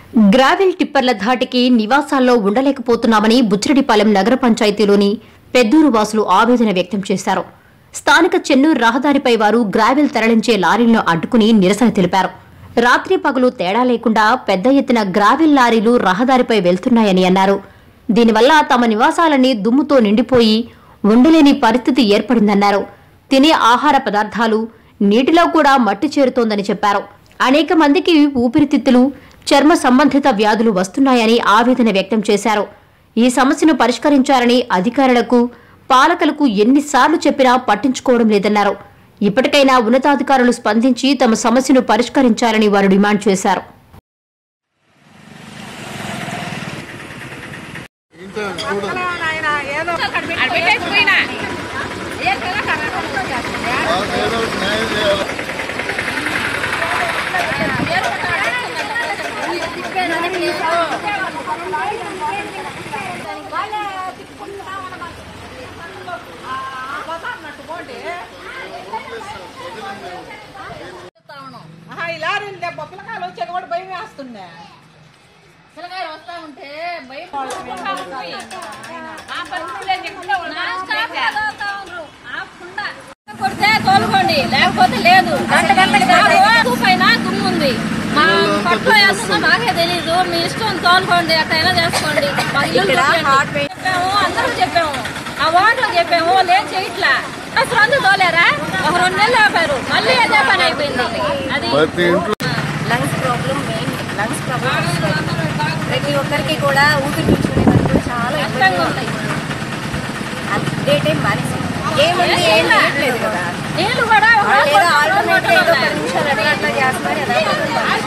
Gravel టిప్పర్ల ధాటికి నివాసాల్లో ఉండలేకపోతున్నామని బుచ్చిరెడ్డిపాలెం నగర పంచాయతీలోని పెద్దూరు వాసులు ఆవేదన వ్యక్తం చేశారు స్థానిక చెన్నూరు రహదారిపై వారు గ్రావెల్ తరలించే లారీలను అడ్డుకుని నిరసన తెలిపారు రాత్రి పగలు తేడా లేకుండా పెద్ద ఎత్తున గ్రావెల్ లారీలు రహదారిపై వెళ్తున్నాయని అన్నారు దీనివల్ల తమ నివాసాలన్నీ దుమ్ముతో నిండిపోయి ఉండలేని పరిస్థితి ఏర్పడిందన్నారు తినే ఆహార పదార్థాలు నీటిలో కూడా మట్టి చేరుతోందని చెప్పారు అనేక మందికి ఊపిరితిత్తులు చర్మ సంబంధిత వ్యాధులు వస్తున్నాయని ఆవేదన వ్యక్తం చేశారు ఈ సమస్యను పరిష్కరించాలని అధికారులకు పాలకులకు ఎన్నిసార్లు చెప్పినా పట్టించుకోవడం లేదన్నారు ఇప్పటికైనా ఉన్నతాధికారులు స్పందించి తమ సమస్యను పరిష్కరించాలని వారు డిమాండ్ చేశారు ఆహా, ఈ లారీలు దెబ్బ పిల్లకాయలు వచ్చాక కూడా భయం వేస్తుండే పిల్లకాయలు వస్తా ఉంటే భయం ఆ పరిస్థితుల్లో చెప్తే వాళ్ళు చదువుతా ఉండ్రు. ఆపకుండా. కొడితే తోలుకోండి లేకపోతే లేదు గంట గంటకి దాకా పైన దుమ్ముంది మా పట్ల వేస్తుందో మాకే తెలీదు మీ ఇష్టం తోలుకోండి అట్లా చేసుకోండి మా ఇల్లు చూపించండి. చెప్పాము అందరూ చెప్పాము ఆ వాటర్ చెప్పాము వాళ్ళు ఏం చేయట్లా అసలు అందరూ తోలేరా ఒక రెండు నెలలు ఆపారు మళ్ళీ అదే పని అయిపోయింది అది ప్రతి ఇంట్లో lungs problem main lungs problem ప్రతి ఒక్కరికి కూడా ఊపిరి పీల్చుకునేదానికి కూడా చాలా కష్టంగా ఇబ్బంది ఉంది అదే టైం మానేసి ఏముంది ఏం చేయట్లేదు కదా నీళ్ళు కూడా ఒక వాళ్ళు ఏదో రోజు ఆల్టర్నేట్ ఏదో ఉన్నాయి. పది నిమిషాలు అట్లా అట్లా చేస్తున్నారు అదే